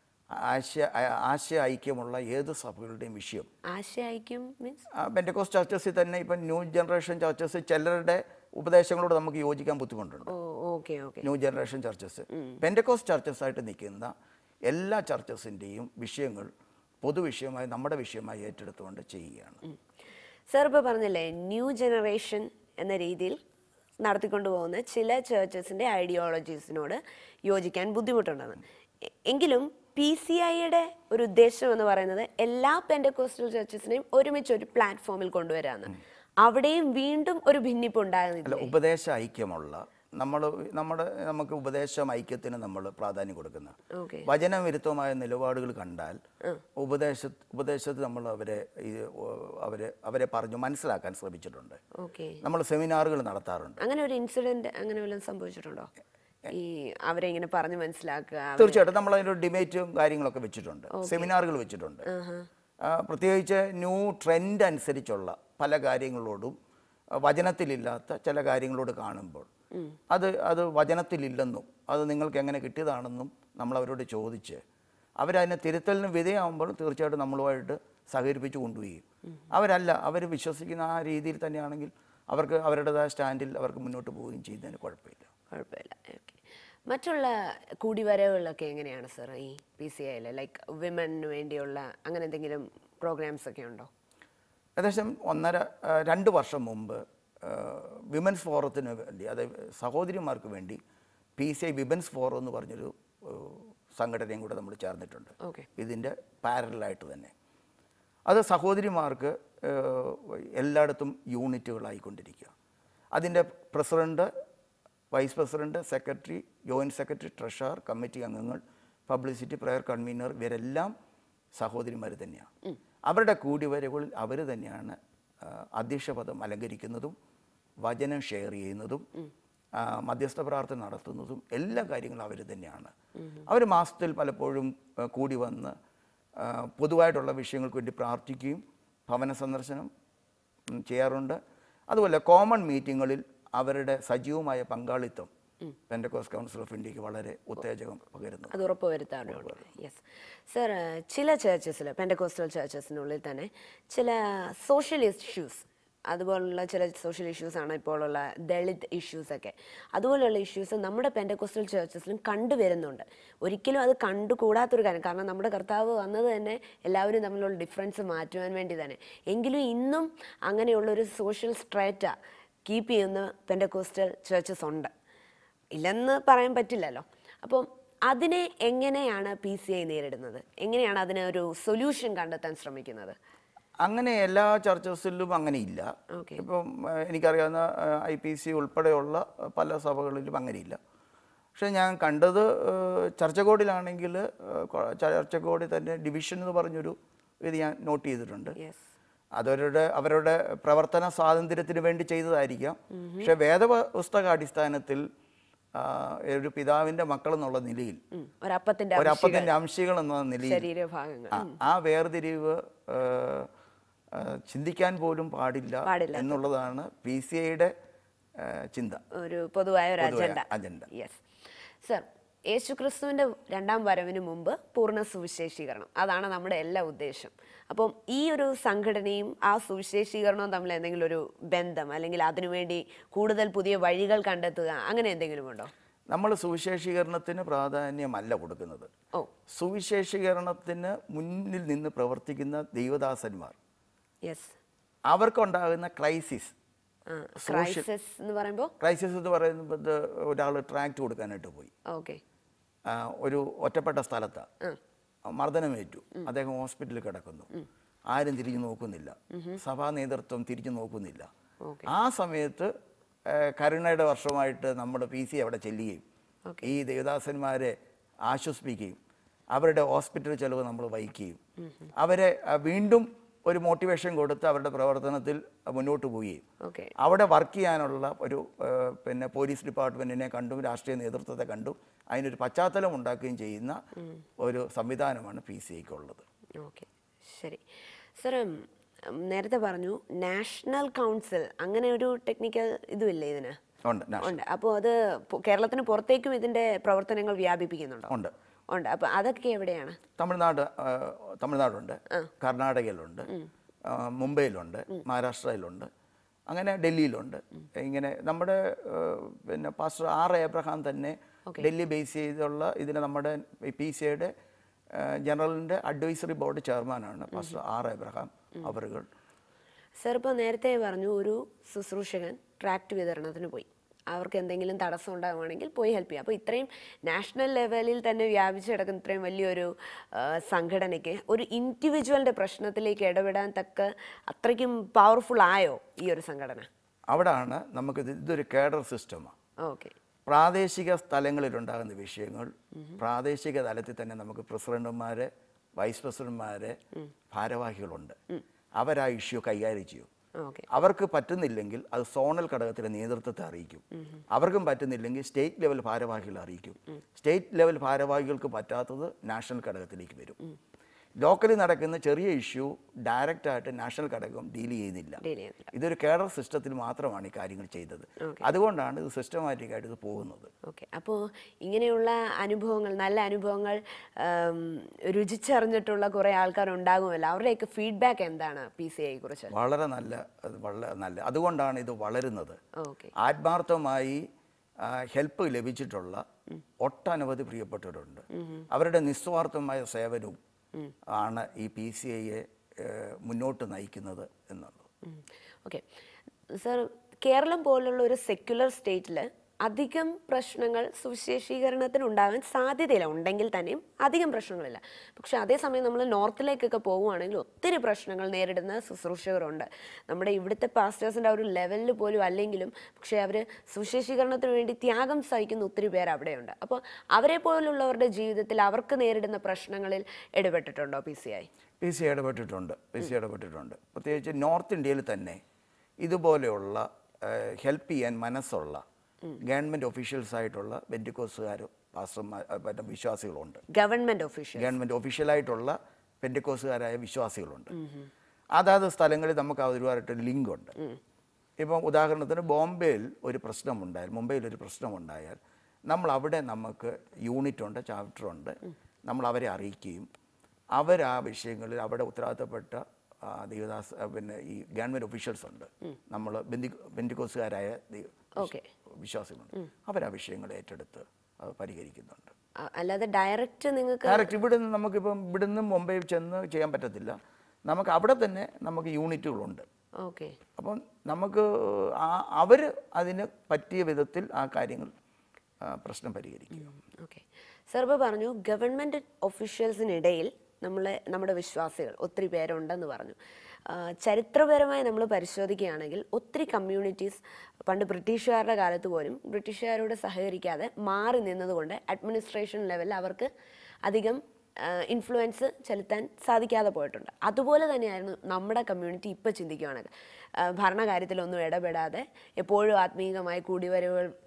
Speaker 2: ആശയ ആ- ആശയ ഐക്യമുള്ള ഏത് സഭകളുടെയും വിഷയം
Speaker 1: ആശയ ഐക്യം മീൻസ്
Speaker 2: പെൻഡക്കോസ് ചർച്ചസിൽ തന്നെ ഇപ്പം ന്യൂ ജനറേഷൻ ചർച്ചസ് ചിലരുടെ ഉപദേശങ്ങളോട് നമുക്ക് യോജിക്കാൻ ബുദ്ധിമുട്ടുണ്ട്
Speaker 1: oh okay okay
Speaker 2: new generation churches Pentecost churches ആയിട്ട് നിൽക്കുന്ന എല്ലാ ചർച്ചസിൻ്റെയും വിഷയങ്ങൾ പൊതുവിഷയമായി നമ്മുടെ വിഷയമായി ഏറ്റെടുത്തുകൊണ്ട് ചെയ്യുകയാണ്
Speaker 1: സാർ ഇപ്പോൾ പറഞ്ഞില്ലേ ന്യൂ ജനറേഷൻ എന്ന രീതിയിൽ നടത്തിക്കൊണ്ടു പോകുന്ന ചില ചേർച്ചസിൻ്റെ ഐഡിയോളജീസിനോട് യോജിക്കാൻ ബുദ്ധിമുട്ടുണ്ടെന്ന് എ- എങ്കിലും പി സി ഐയുടെ ഒരു ഉദ്ദേശം എന്ന് പറയുന്നത് എല്ലാ പെൻഡക്കോസ്റ്റൽ ചർച്ചസിനെയും ഒരുമിച്ച് ഒരു പ്ലാറ്റ്ഫോമിൽ കൊണ്ടുവരാന്ന് അവിടെയും വീണ്ടും ഒരു ഭിന്നിപ്പ്
Speaker 2: അല്ല
Speaker 1: ഉണ്ടാകുന്നില്ല
Speaker 2: ഉപദേശ ഐക്യമുള്ള നമ്മൾ നമ്മുടെ നമുക്ക് ഉപദേശം ഐക്യത്തിന് നമ്മൾ പ്രാധാന്യം കൊടുക്കുന്നത്
Speaker 1: ഓക്കെ
Speaker 2: വചനവിരുദ്ധമായ നിലപാടുകൾ കണ്ടാൽ ഉപദേശ ഉപദേശത്ത് നമ്മൾ അവരെ ഈ ഓ, അവരെ അവരെ പറഞ്ഞു മനസ്സിലാക്കാൻ ശ്രമിച്ചിട്ടുണ്ട്
Speaker 1: ഓക്കെ
Speaker 2: നമ്മൾ സെമിനാറുകൾ നടത്താറുണ്ട്
Speaker 1: അങ്ങനെ ഒരു ഇൻസിഡന്റ് അങ്ങനെ വല്ലതും സംഭവിച്ചിട്ടുണ്ടോ ഈ അവരെ ഇങ്ങനെ പറഞ്ഞു മനസ്സിലാക്കുക അവരെ-
Speaker 2: തീർച്ചയായിട്ടും നമ്മൾ അതിൻ്റെ ഡിബേറ്റും കാര്യങ്ങളൊക്കെ വെച്ചിട്ടുണ്ട് സെമിനാറുകൾ വെച്ചിട്ടുണ്ട് ആ, പ്രത്യേകിച്ച് ന്യൂ ട്രെൻഡ് അനുസരിച്ചുള്ള പല കാര്യങ്ങളോടും ആ, വചനത്തിലില്ലാത്ത ചില കാര്യങ്ങളോട് കാണുമ്പോൾ അത് അത് വചനത്തിലില്ലെന്നും അത് നിങ്ങൾക്ക് എങ്ങനെ കിട്ടിയതാണെന്നും നമ്മൾ അവരോട് ചോദിച്ച് അവരതിനെ തിരുത്തലിന് വിധേയമാകുമ്പോൾ തീർച്ചയായിട്ടും നമ്മളുമായിട്ട് സഹകരിപ്പിച്ച് കൊണ്ടുപോവുകയും അവരല്ല അവർ വിശ്വസിക്കുന്ന ആ രീതിയിൽ തന്നെയാണെങ്കിൽ അവർക്ക് അവരുടേതായ സ്റ്റാൻഡിൽ അവർക്ക് മുന്നോട്ട് പോവുകയും ചെയ്യുന്നതിന് കുഴപ്പമില്ല
Speaker 1: കുഴപ്പമില്ല ഓക്കെ മറ്റുള്ള കൂടിവരവുകളൊക്കെ എങ്ങനെയാണ് സാർ ഈ പി സി ഐയിൽ ലൈക്ക് വിമന് വേണ്ടിയുള്ള അങ്ങനെ എന്തെങ്കിലും പ്രോഗ്രാംസ് ഒക്കെ ഉണ്ടോ
Speaker 2: ഏകദേശം ഒന്നര ആ, രണ്ട് വർഷം മുമ്പ് വിമൻസ് ഫോറത്തിന് വേണ്ടി അതായത് സഹോദരിമാർക്ക് വേണ്ടി P C I women's forum എന്ന് പറഞ്ഞൊരു ആ, സംഘടനയും കൂടെ നമ്മൾ ചേർന്നിട്ടുണ്ട്
Speaker 1: ഓക്കെ
Speaker 2: ഇതിൻ്റെ പാരലായിട്ട് തന്നെ അത് സഹോദരിമാർക്ക് ആ, എല്ലായിടത്തും യൂണിറ്റുകളായിക്കൊണ്ടിരിക്കുക അതിൻ്റെ president vice president secretary joint secretary treasurer committee അംഗങ്ങൾ പബ്ലിസിറ്റി പ്രയർ കൺവീനർ ഇവരെല്ലാം സഹോദരിമാർ തന്നെയാണ് അവരുടെ കൂടിവരവുകളിൽ അവർ തന്നെയാണ് ആ, അധ്യക്ഷ പദം അലങ്കരിക്കുന്നതും വചനം ഷെയർ ചെയ്യുന്നതും ആ, മധ്യസ്ഥ പ്രാർത്ഥന നടത്തുന്നതും എല്ലാ കാര്യങ്ങളും അവർ തന്നെയാണ് അവർ മാസത്തിൽ പലപ്പോഴും ആ, കൂടി വന്ന് ആ, പൊതുവായിട്ടുള്ള വിഷയങ്ങൾക്ക് വേണ്ടി പ്രാർത്ഥിക്കുകയും ഭവന സന്ദർശനം ഉം, ചെയ്യാറുണ്ട് അതുപോലെ കോമൺ മീറ്റിങ്ങുകളിൽ അവരുടെ സജീവമായ പങ്കാളിത്തം പെൻഡക്കോസ് കൗൺസിൽ ഓഫ് ഇന്ത്യക്ക് വളരെ ഉത്തേജകം പകരുന്നു
Speaker 1: അത് ഉറപ്പ് വരുത്താറുണ്ട് യെസ് സർ ചില ചേർച്ചസിൽ പെൻഡക്കോസ്റ്റൽ ചേർച്ചസിനുള്ളിൽ തന്നെ ചില സോഷ്യൽ ഇഷ്യൂസ് അതുപോലുള്ള ചില സോഷ്യൽ ഇഷ്യൂസ് ആണ് ഇപ്പോൾ ഉള്ള ദളിത് ഇഷ്യൂസ് ഒക്കെ അതുപോലെയുള്ള ഇഷ്യൂസ് നമ്മുടെ പെൻഡക്കോസ്റ്റൽ ചേർച്ചസിലും കണ്ടുവരുന്നുണ്ട് ഒരിക്കലും അത് കണ്ടുകൂടാത്തൊരു കാര്യം കാരണം നമ്മുടെ കർത്താവ് വന്നത് തന്നെ എല്ലാവരും തമ്മിലുള്ള ഡിഫറൻസ് മാറ്റുവാൻ വേണ്ടി തന്നെ എങ്കിലും ഇന്നും അങ്ങനെയുള്ളൊരു സോഷ്യൽ സ്ട്രേറ്റ കീപ്പ് ചെയ്യുന്ന പെൻഡക്കോസ്റ്റൽ ചേർച്ചസ് ഉണ്ട് ഇല്ലെന്ന് പറയാൻ പറ്റില്ലല്ലോ അപ്പം അതിനെ എങ്ങനെയാണ് പി സി ഐ നേരിടുന്നത് എങ്ങനെയാണ് അതിന് ഒരു സൊല്യൂഷൻ കണ്ടെത്താൻ ശ്രമിക്കുന്നത്
Speaker 2: അങ്ങനെ എല്ലാ ചർച്ചസിലും അങ്ങനെയില്ല
Speaker 1: Okay.
Speaker 2: ഇപ്പം ഏഹ്, എനിക്കറിയാവുന്ന ഐ പി സി ഉൾപ്പെടെയുള്ള ഏഹ്, പല സഭകളിലും അങ്ങനെയില്ല പക്ഷേ ഞാൻ കണ്ടത് ഏഹ്, ചർച്ചകോടിലാണെങ്കിൽ ഏഹ്, കൊ- ചർച്ചകോടി തന്നെ ഡിവിഷൻ എന്ന് പറഞ്ഞൊരു ഇത് ഞാൻ നോട്ട് ചെയ്തിട്ടുണ്ട്
Speaker 1: യെസ്
Speaker 2: അതവരുടെ അവരുടെ പ്രവർത്തന സ്വാതന്ത്ര്യത്തിന് വേണ്ടി ചെയ്തതായിരിക്കാം പക്ഷെ വേദപുസ്തക അടിസ്ഥാനത്തിൽ ആ, ഒരു പിതാവിൻ്റെ മക്കൾ എന്നുള്ള നിലയിൽ
Speaker 1: ഒരപ്പത്തിന്റെ
Speaker 2: ഒരപ്പത്തിൻ്റെ അംശികൾ എന്ന നിലയിൽ
Speaker 1: ശരീരഭാഗങ്ങൾ
Speaker 2: ആ, ആ വേർതിരിവ് ആ, ആ, ചിന്തിക്കാൻ പോലും പാടില്ല
Speaker 1: പാടില്ലാത്തത്.
Speaker 2: എന്നുള്ളതാണ് പി സി ഐയുടെ ചിന്ത
Speaker 1: ഒരു പൊതുവായ ഒരു
Speaker 2: പൊതുവായ
Speaker 1: അജണ്ട
Speaker 2: അജണ്ട.
Speaker 1: യെസ് സർ യേശു ക്രിസ്തുവിൻ്റെ രണ്ടാം വരവിന് മുമ്പ് പൂർണ്ണ സുവിശേഷീകരണം അതാണ് നമ്മുടെ എല്ലാ ഉദ്ദേശം അപ്പം ഈ ഒരു സംഘടനയും ആ സുവിശേഷീകരണവും തമ്മിൽ എന്തെങ്കിലും ഒരു ബന്ധം അല്ലെങ്കിൽ അതിനുവേണ്ടി കൂടുതൽ പുതിയ വഴികൾ കണ്ടെത്തുക അങ്ങനെ എന്തെങ്കിലും ഉണ്ടോ
Speaker 2: നമ്മൾ സുവിശേഷീകരണത്തിന് പ്രാധാന്യമല്ല കൊടുക്കുന്നത്
Speaker 1: ഓ
Speaker 2: സുവിശേഷീകരണത്തിന് മുന്നിൽ നിന്ന് പ്രവർത്തിക്കുന്ന ദൈവദാസന്മാർ
Speaker 1: യെസ്
Speaker 2: അവർക്കുണ്ടാകുന്ന ക്രൈസിസ്
Speaker 1: ക്രൈസിസ് എന്ന് പറയുമ്പോൾ
Speaker 2: ക്രൈസിസ് എന്ന് പറയുന്നത് ഒരാൾ ട്രാക്ട് കൊടുക്കാനായിട്ട് പോയി
Speaker 1: ഓക്കെ
Speaker 2: ആ, ഒരു ഒറ്റപ്പെട്ട സ്ഥലത്താണ് മർദ്ദനമേറ്റു അദ്ദേഹം ഹോസ്പിറ്റലിൽ കിടക്കുന്നു ആരും തിരിഞ്ഞു നോക്കുന്നില്ല സഭാ നേതൃത്വം തിരിഞ്ഞു നോക്കുന്നില്ല
Speaker 1: ഓക്കെ
Speaker 2: ആ സമയത്ത് ആ, കരുണയുടെ വർഷമായിട്ട് നമ്മുടെ പി സി അവിടെ ചെല്ലുകയും
Speaker 1: ഓക്കെ
Speaker 2: ഈ ദേവദാസന്മാരെ ആശ്വസിപ്പിക്കുകയും അവരുടെ ഹോസ്പിറ്റൽ ചെലവ് നമ്മൾ വഹിക്കുകയും അവരെ ആ, വീണ്ടും ഒരു മോട്ടിവേഷൻ കൊടുത്ത് അവരുടെ പ്രവർത്തനത്തിൽ മുന്നോട്ട് പോവുകയും
Speaker 1: ഓക്കെ
Speaker 2: അവിടെ വർക്ക് ചെയ്യാനുള്ള ഒരു ആ, പിന്നെ പോലീസ് ഡിപ്പാർട്ട്മെൻറ്റിനെ കണ്ടും രാഷ്ട്രീയ നേതൃത്വത്തെ കണ്ടും അതിനൊരു പശ്ചാത്തലം ഉണ്ടാക്കുകയും ചെയ്യുന്ന ഒരു സംവിധാനമാണ് പി സി ഐക്കുള്ളത്
Speaker 1: ഓക്കെ ശരി സർ നേരത്തെ പറഞ്ഞു നാഷണൽ കൗൺസിൽ അങ്ങനെ ഒരു ടെക്നിക്കൽ ഇതുമില്ലേ ഇതിന്
Speaker 2: ഉണ്ട് നാഷണൽ
Speaker 1: ഉണ്ട് അപ്പോൾ അത് പൊ- കേരളത്തിന് പുറത്തേക്കും ഇതിന്റെ പ്രവർത്തനങ്ങൾ വ്യാപിപ്പിക്കുന്നുണ്ടോ
Speaker 2: ഉണ്ട്
Speaker 1: ഉണ്ട് അപ്പോൾ അതൊക്കെ എവിടെയാണ്
Speaker 2: തമിഴ്നാട് ആ, തമിഴ്നാടുണ്ട് കർണാടകയിലുണ്ട് ആ, മുംബൈയിലുണ്ട് മഹാരാഷ്ട്രയിലുണ്ട് അങ്ങനെ ഡൽഹിയിലുണ്ട് ഇങ്ങനെ നമ്മുടെ ആ, പിന്നെ പാസ്റ്റർ ആർ എബ്രഹാം തന്നെ ഡൽഹി ബേസ് ചെയ്തുള്ള ഇതിന് നമ്മുടെ പി സി ഐയുടെ ജനറലിൻ്റെ അഡ്വൈസറി ബോർഡ് ചെയർമാനാണ് പാസ്റ്റർ ആർ എബ്രഹാം അവറുകൾ
Speaker 1: സർ ഇപ്പോൾ നേരത്തെ പറഞ്ഞു ഒരു ശുശ്രൂഷകൻ ട്രാക്ട് വിതരണത്തിന് പോയി അവർക്ക് എന്തെങ്കിലും തടസ്സം ഉണ്ടാകുവാണെങ്കിൽ പോയി ഹെൽപ്പ് ചെയ്യാം അപ്പോൾ ഇത്രയും നാഷണൽ ലെവലിൽ തന്നെ വ്യാപിച്ചു കിടക്കുന്ന ഇത്രയും വലിയൊരു ആ, സംഘടനയ്ക്ക് ഒരു ഇൻഡിവിജ്വലിൻ്റെ പ്രശ്നത്തിലേക്ക് ഇടപെടാൻ തക്ക അത്രയ്ക്കും പവർഫുൾ ആയോ ഈ ഒരു സംഘടന
Speaker 2: അവിടാണ് നമുക്കിത് ഇതൊരു കേഡർ സിസ്റ്റമാണ്
Speaker 1: ഓക്കെ
Speaker 2: പ്രാദേശിക സ്ഥലങ്ങളിലുണ്ടാകുന്ന വിഷയങ്ങൾ പ്രാദേശിക തലത്തിൽ തന്നെ നമുക്ക് പ്രസിഡന്റുമാര് വൈസ് പ്രസിഡന്റുമാര് ഭാരവാഹികളുണ്ട് അവരാ ഇഷ്യൂ കൈകാര്യം ചെയ്യും
Speaker 1: ഓക്കെ
Speaker 2: അവർക്ക് പറ്റുന്നില്ലെങ്കിൽ അത് സോണൽ ഘടകത്തിലെ നേതൃത്വത്തെ അറിയിക്കും അവർക്കും പറ്റുന്നില്ലെങ്കിൽ സ്റ്റേറ്റ് ലെവൽ ഭാരവാഹികളെ അറിയിക്കും സ്റ്റേറ്റ് ലെവൽ ഭാരവാഹികൾക്ക് പറ്റാത്തത് നാഷണൽ ഘടകത്തിലേക്ക് വരും ലോക്കലി നടക്കുന്ന ചെറിയ ഇഷ്യൂ ഡയറക്റ്റ് ആയിട്ട് നാഷണൽ ഘടകം ഡീൽ ചെയ്യുന്നില്ല
Speaker 1: ഡീൽ ചെയ്യുന്നില്ല
Speaker 2: ഇതൊരു കേഡർ സിസ്റ്റത്തിൽ മാത്രമാണ് ഈ കാര്യങ്ങൾ ചെയ്തത് അതുകൊണ്ടാണ് ഇത് സിസ്റ്റമാറ്റിക് ആയിട്ട് ഇത് പോകുന്നത്
Speaker 1: ഓക്കെ അപ്പോൾ ഇങ്ങനെയുള്ള അനുഭവങ്ങൾ നല്ല അനുഭവങ്ങൾ ആം, രുചിച്ചറിഞ്ഞിട്ടുള്ള കുറേ ആൾക്കാർ ഉണ്ടാകുമല്ലോ അവരുടെയൊക്കെ ഫീഡ്ബാക്ക് എന്താണ് പി സി ഐ കുറിച്ച്
Speaker 2: വളരെ നല്ല അത് വളരെ നല്ല അതുകൊണ്ടാണ് ഇത് വളരുന്നത്
Speaker 1: ഓക്കെ
Speaker 2: ആത്മാർത്ഥമായി ഹെൽപ്പ് ലഭിച്ചിട്ടുള്ള ഒട്ടനവധി പ്രിയപ്പെട്ടവരുണ്ട് അവരുടെ നിസ്വാർത്ഥമായ സേവനവും ആണ് ഈ പി സി ഐയെ മുന്നോട്ട് നയിക്കുന്നത് എന്നുള്ളത്
Speaker 1: ഓക്കെ സർ കേരളം പോലുള്ള ഒരു സെക്യുലർ സ്റ്റേറ്റിൽ അധികം പ്രശ്നങ്ങൾ സുവിശേഷീകരണത്തിന് ഉണ്ടാകാൻ സാധ്യതയില്ല ഉണ്ടെങ്കിൽ തന്നെയും അധികം പ്രശ്നങ്ങളില്ല പക്ഷെ അതേസമയം നമ്മൾ നോർത്തിലേക്കൊക്കെ പോവുകയാണെങ്കിൽ ഒത്തിരി പ്രശ്നങ്ങൾ നേരിടുന്ന ശുശ്രൂഷകരുണ്ട് നമ്മുടെ ഇവിടുത്തെ പാസ്റ്റേഴ്സിൻ്റെ ആ ഒരു ലെവലിൽ പോലും അല്ലെങ്കിലും പക്ഷേ അവർ സുവിശേഷീകരണത്തിന് വേണ്ടി ത്യാഗം സഹിക്കുന്ന ഒത്തിരി പേർ അവിടെയുണ്ട് അപ്പോൾ അവരെ പോലുള്ളവരുടെ ജീവിതത്തിൽ അവർക്ക് നേരിടുന്ന പ്രശ്നങ്ങളിൽ ഇടപെട്ടിട്ടുണ്ടോ P C I
Speaker 2: P C ഇടപെട്ടിട്ടുണ്ട് പി സി ഇടപെട്ടിട്ടുണ്ട് പ്രത്യേകിച്ച് നോർത്ത് ഇന്ത്യയിൽ തന്നെ ഇതുപോലെയുള്ള ഹെൽപ്പ് ചെയ്യാൻ മനസ്സുള്ള ഗവൺമെൻറ് ഒഫീഷ്യൽസ് ആയിട്ടുള്ള ബെൻറ്റിക്കോസുകാരും പാസ്റ്റർമാർ ആ, മറ്റേ വിശ്വാസികളുണ്ട്
Speaker 1: ഗവൺമെൻറ് ഒഫീഷ്യൽ
Speaker 2: ഗവൺമെൻറ് ഒഫീഷ്യലായിട്ടുള്ള പെൻറ്റിക്കോസുകാരായ വിശ്വാസികളുണ്ട് അതാത് സ്ഥലങ്ങളിൽ നമുക്ക് ഒരുപാടായിട്ട് ലിങ്ക് ഉണ്ട് ഇപ്പം ഉദാഹരണത്തിന് ബോംബെയിൽ ഒരു പ്രശ്നമുണ്ടായാൽ മുംബൈയിൽ ഒരു പ്രശ്നമുണ്ടായാൽ നമ്മൾ അവിടെ നമുക്ക് യൂണിറ്റ് ഉണ്ട് ചാപ്റ്റർ ഉണ്ട് നമ്മൾ അവരെ അറിയിക്കുകയും അവർ ആ വിഷയങ്ങളിൽ അവിടെ ഉത്തരവാദിത്തപ്പെട്ട ആ, ദേവദാസ് ആ, പിന്നെ ഈ ഗവൺമെൻറ് ഒഫീഷ്യൽസ് ഉണ്ട് നമ്മൾ ബന്ധി ബന്ധിക്കോസുകാരായ ദൈവ-
Speaker 1: ഓക്കെ
Speaker 2: വിശ്വാസികളുണ്ട് അവർ ആ വിഷയങ്ങൾ ഏറ്റെടുത്ത് അത് പരിഹരിക്കുന്നുണ്ട്
Speaker 1: അ- അല്ലാതെ ഡയറക്റ്റ് നിങ്ങൾക്ക്
Speaker 2: ഡയറക്റ്റ് ഇവിടെ നിന്ന് നമുക്കിപ്പം ഇവിടെ നിന്ന് മുംബൈ ചെന്ന് ചെയ്യാൻ പറ്റത്തില്ല നമുക്ക് അവിടെ തന്നെ നമുക്ക് യൂണിറ്റുകളുണ്ട്
Speaker 1: ഓക്കെ
Speaker 2: അപ്പം നമുക്ക് ആ അവർ അതിന് പറ്റിയ വിധത്തിൽ ആ കാര്യങ്ങൾ ആ, പ്രശ്നം പരിഹരിക്കും
Speaker 1: ഓക്കെ സർബ പറഞ്ഞു ഗവൺമെൻറ് ഒഫീഷ്യൽസിനിടയിൽ നമ്മളെ നമ്മുടെ വിശ്വാസികൾ ഒത്തിരി പേരുണ്ടെന്ന് പറഞ്ഞു ആ, ചരിത്രപരമായി നമ്മൾ പരിശോധിക്കുകയാണെങ്കിൽ ഒത്തിരി കമ്മ്യൂണിറ്റീസ് പണ്ട് ബ്രിട്ടീഷുകാരുടെ കാലത്ത് പോലും ബ്രിട്ടീഷുകാരോട് സഹകരിക്കാതെ മാറി നിന്നതുകൊണ്ട് അഡ്മിനിസ്ട്രേഷൻ ലെവലിൽ അവർക്ക് അധികം ഇൻഫ്ലുവൻസ് ചെലുത്താൻ സാധിക്കാതെ പോയിട്ടുണ്ട് അതുപോലെ തന്നെയായിരുന്നു നമ്മുടെ കമ്മ്യൂണിറ്റി ഇപ്പോൾ ചിന്തിക്കുകയാണെങ്കിൽ ആ, ഭരണകാര്യത്തിലൊന്നും ഇടപെടാതെ എപ്പോഴും ആത്മീയമായി കൂടിവരവുകൾ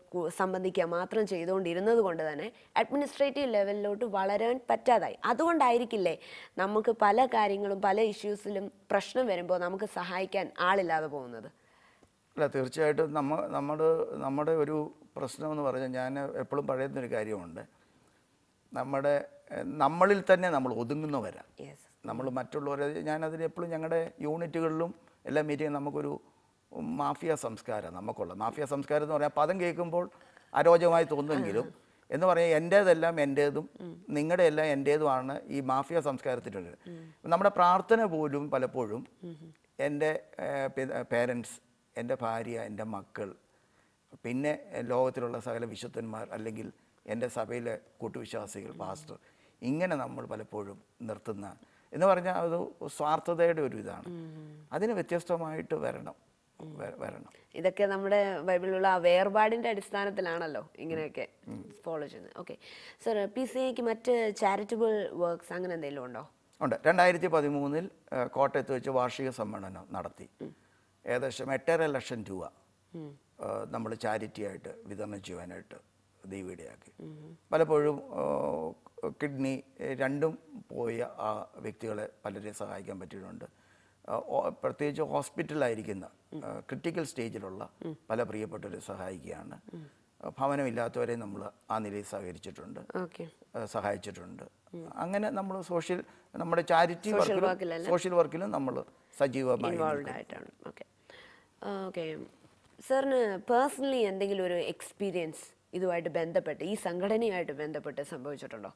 Speaker 1: കു- സംബന്ധിക്കുക മാത്രം ചെയ്തുകൊണ്ടിരുന്നത് കൊണ്ട് തന്നെ അഡ്മിനിസ്ട്രേറ്റീവ് ലെവലിലോട്ട് വളരാൻ പറ്റാതായി അതുകൊണ്ടായിരിക്കില്ലേ നമുക്ക് പല കാര്യങ്ങളും പല ഇഷ്യൂസിലും പ്രശ്നം വരുമ്പോൾ നമുക്ക് സഹായിക്കാൻ ആളില്ലാതെ പോകുന്നത്
Speaker 2: അല്ല തീർച്ചയായിട്ടും നമ്മ നമ്മുടെ നമ്മുടെ ഒരു പ്രശ്നം എന്ന് പറഞ്ഞാൽ ഞാൻ എപ്പോഴും പറയുന്നൊരു കാര്യമുണ്ട് നമ്മുടെ എഹ്, നമ്മളിൽ തന്നെ നമ്മൾ ഒതുങ്ങുന്നവരാണ്
Speaker 1: യെസ്
Speaker 2: നമ്മൾ മറ്റുള്ളവരെ ഞാനതിൽ എപ്പോഴും ഞങ്ങളുടെ യൂണിറ്റുകളിലും എല്ലാ മീറ്റിംഗ് നമുക്കൊരു മാഫിയ സംസ്കാരം നമുക്കുള്ള മാഫിയ സംസ്കാരം എന്ന് പറഞ്ഞാൽ പദം കേൾക്കുമ്പോൾ അരോചകമായി തോന്നുമെങ്കിലും എന്ന് പറയാൻ എൻ്റേതെല്ലാം എൻ്റേതും നിങ്ങളുടെ എല്ലാം എൻ്റേതുമാണ് ഈ മാഫിയ സംസ്കാരത്തിലുള്ളത് നമ്മുടെ പ്രാർത്ഥന പോലും പലപ്പോഴും എൻ്റെ പേരൻസ് എൻ്റെ ഭാര്യ എൻ്റെ മക്കൾ പിന്നെ ലോകത്തിലുള്ള സകല വിശുദ്ധന്മാർ അല്ലെങ്കിൽ എൻ്റെ സഭയിലെ കൂട്ടുവിശ്വാസികൾ പാസ്റ്റർ ഇങ്ങനെ നമ്മൾ പലപ്പോഴും നിർത്തുന്ന എന്ന് പറഞ്ഞാൽ അത് സ്വാർത്ഥതയുടെ ഒരു ഇതാണ് അതിന് വ്യത്യസ്തമായിട്ട് വരണം വ- വരണം
Speaker 1: ഇതൊക്കെ നമ്മുടെ ബൈബിളിലുള്ള ആ വേർപാടിന്റെ അടിസ്ഥാനത്തിലാണല്ലോ ഇങ്ങനെയൊക്കെ ഫോളോ ചെയ്യുന്നത് ഓക്കെ സർ പി സി ഐക്ക് മറ്റ് ചാരിറ്റബിൾ വർക്ക്സ് അങ്ങനെ എന്തെങ്കിലും ഉണ്ടോ
Speaker 2: ഉണ്ട് രണ്ടായിരത്തി പതിമൂന്നിൽ കോട്ടയത്ത് വെച്ച് വാർഷിക സമ്മേളനം നടത്തി ഏകദേശം എട്ടര ലക്ഷം രൂപ നമ്മൾ ചാരിറ്റി ആയിട്ട് വിതരണം ചെയ്യാനായിട്ട് ദൈവീടയാക്കി പലപ്പോഴും കിഡ്നി രണ്ടും പോയ ആ വ്യക്തികളെ പലരെ സഹായിക്കാൻ പറ്റിയിട്ടുണ്ട് ആ, ഓ- പ്രത്യേകിച്ച് ഹോസ്പിറ്റലായിരിക്കുന്ന ക്രിട്ടിക്കൽ സ്റ്റേജിലുള്ള പല പ്രിയപ്പെട്ടവരെ സഹായിക്കുകയാണ് ഭവനമില്ലാത്തവരെ നമ്മൾ ആ നിലയിൽ സഹകരിച്ചിട്ടുണ്ട്
Speaker 1: ഓക്കെ
Speaker 2: ഏഹ് സഹായിച്ചിട്ടുണ്ട് അങ്ങനെ നമ്മൾ സോഷ്യൽ നമ്മുടെ ചാരിറ്റി
Speaker 1: Social
Speaker 2: വർക്കിലും
Speaker 1: workലെല്ലാം
Speaker 2: സോഷ്യൽ വർക്കിലും നമ്മൾ സജീവമായി
Speaker 1: ഇൻവോൾവ് ആയിട്ടാണ് ഓക്കെ ഓക്കെ സാറിന് പേഴ്സണലി എന്തെങ്കിലും ഒരു എക്സ്പീരിയൻസ് ഇതുമായിട്ട് ബന്ധപ്പെട്ട് ഈ സംഘടനയുമായിട്ട് ബന്ധപ്പെട്ട് സംഭവിച്ചിട്ടുണ്ടോ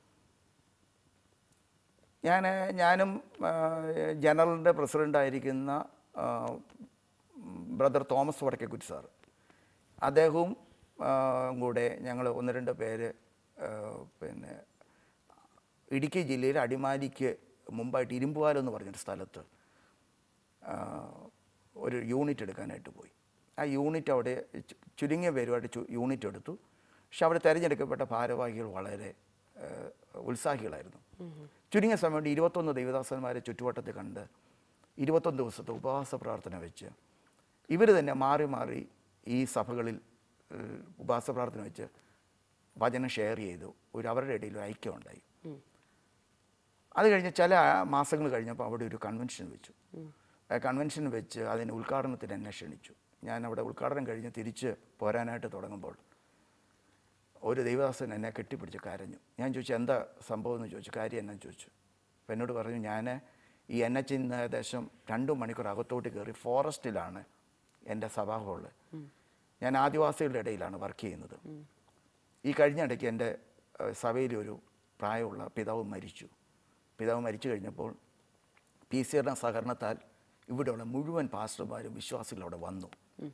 Speaker 2: ഞാൻ ഞാനും ജനറലിൻ്റെ പ്രസിഡൻ്റായിരിക്കുന്ന ബ്രദർ തോമസ് വടക്കേക്കുറ്റി സാർ അദ്ദേഹവും ആ, കൂടെ ഞങ്ങൾ ഒന്ന് രണ്ട് പേര് ആ, പിന്നെ ഇടുക്കി ജില്ലയിൽ അടിമാലിക്ക് മുമ്പായിട്ട് ഇരുമ്പുവാലം എന്ന് പറഞ്ഞൊരു സ്ഥലത്ത് ആ, ഒരു യൂണിറ്റ് എടുക്കാനായിട്ട് പോയി ആ യൂണിറ്റ് അവിടെ ചു- ചുരുങ്ങിയ പേരുമായിട്ട് ചു- യൂണിറ്റ് എടുത്തു പക്ഷെ അവിടെ തിരഞ്ഞെടുക്കപ്പെട്ട ഭാരവാഹികൾ വളരെ ആ, ഉത്സാഹികളായിരുന്നു ചുരുങ്ങിയ സമയം കൊണ്ട് ഇരുപത്തൊന്ന് ദൈവദാസന്മാരെ ചുറ്റുവട്ടത്തിൽ കണ്ട് ഇരുപത്തൊന്ന് ദിവസത്തെ ഉപവാസ പ്രാർത്ഥന വെച്ച് ഇവർ തന്നെ മാറി മാറി ഈ സഭകളിൽ ഏഹ്, ഉപവാസ പ്രാർത്ഥന വെച്ച് വചനം ഷെയർ ചെയ്തു ഒരു അവരുടെ ഇടയിൽ ഒരു ഐക്യം ഉണ്ടായി അത് കഴിഞ്ഞ് ചില മാസങ്ങൾ കഴിഞ്ഞപ്പോൾ അവിടെ ഒരു കൺവെൻഷൻ വെച്ചു ആ കൺവെൻഷൻ വെച്ച് അതിന് ഉദ്ഘാടനത്തിന് എന്നെ ക്ഷണിച്ചു ഞാൻ അവിടെ ഉദ്ഘാടനം കഴിഞ്ഞ് തിരിച്ച് പോരാനായിട്ട് തുടങ്ങുമ്പോൾ ഒരു ദൈവദാസൻ എന്നെ കെട്ടിപ്പിടിച്ച് കരഞ്ഞു ഞാൻ ചോദിച്ചു എന്താ സംഭവം എന്ന് ചോദിച്ചു കാര്യം എന്നാ ചോദിച്ചു അപ്പം എന്നോട് പറഞ്ഞു ഞാൻ ഈ എൻ എച്ച് നിന്ന് ഏകദേശം രണ്ട് മണിക്കൂർ അകത്തോട്ട് കയറി ഫോറസ്റ്റിലാണ് എൻ്റെ സഭാ ഹോള് ഞാൻ ആദിവാസികളുടെ ഇടയിലാണ് വർക്ക് ചെയ്യുന്നത് ഈ കഴിഞ്ഞ ഇടയ്ക്ക് എൻ്റെ ഏഹ്, സഭയിലെ ഒരു പ്രായമുള്ള പിതാവ് മരിച്ചു പിതാവ് മരിച്ചു കഴിഞ്ഞപ്പോൾ പി സിയുടെ സഹകരണത്താൽ ഇവിടെയുള്ള മുഴുവൻ പാസ്റ്റർമാരും വിശ്വാസികളും അവിടെ വന്നു